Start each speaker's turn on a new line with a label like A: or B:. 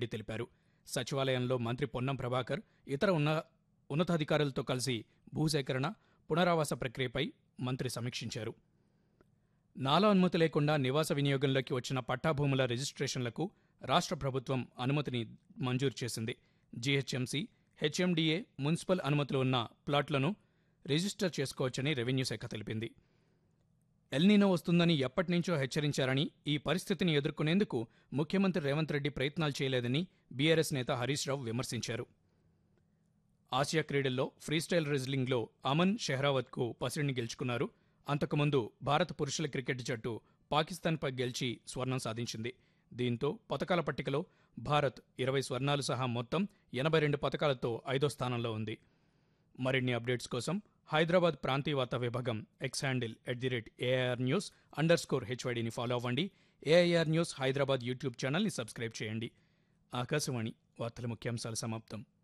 A: రెడ్డి తెలిపారు సచివాలయంలో మంత్రి పొన్నం ప్రభాకర్ ఇతర ఉన్న ఉన్నతాధికారులతో కలిసి భూసేకరణ పునరావాస ప్రక్రియపై మంత్రి సమీక్షించారు నాలా అనుమతి లేకుండా నివాస వినియోగంలోకి వచ్చిన పట్టాభూముల రిజిస్ట్రేషన్లకు రాష్ట్ర ప్రభుత్వం అనుమతిని మంజూరు చేసింది జీహెచ్ఎంసీ హెచ్ఎండిఏ మున్సిపల్ అనుమతులు ఉన్న ప్లాట్లను రిజిస్టర్ చేసుకోవచ్చని రెవెన్యూ శాఖ తెలిపింది ఎల్నీనో వస్తుందని ఎప్పటినుంచో హెచ్చరించారని ఈ పరిస్థితిని ఎదుర్కొనేందుకు ముఖ్యమంత్రి రేవంత్ రెడ్డి ప్రయత్నాలు చేయలేదని బీఆర్ఎస్ నేత హరీష్ రావు విమర్శించారు ఆసియా క్రీడల్లో ఫ్రీస్టైల్ రెజ్లింగ్లో అమన్ షెహ్రావత్కు పసిడిని గెలుచుకున్నారు అంతకుముందు భారత పురుషుల క్రికెట్ జట్టు పాకిస్తాన్పై గెలిచి స్వర్ణం సాధించింది దీంతో పతకాల పట్టికలో భారత్ ఇరవై స్వర్ణాలు సహా మొత్తం ఎనభై రెండు పతకాలతో ఐదో స్థానంలో ఉంది మరిన్ని అప్డేట్స్ కోసం హైదరాబాద్ ప్రాంతీయ వార్తా విభాగం X handle at the rate AIR news underscore హెచ్వైడిని ఫాలో అవ్వండి ఏఐఆర్ న్యూస్ హైదరాబాద్ యూట్యూబ్ ఛానల్ని సబ్స్క్రైబ్ చేయండి ఆకాశవాణి వార్తల ముఖ్యాంశాలు సమాప్తం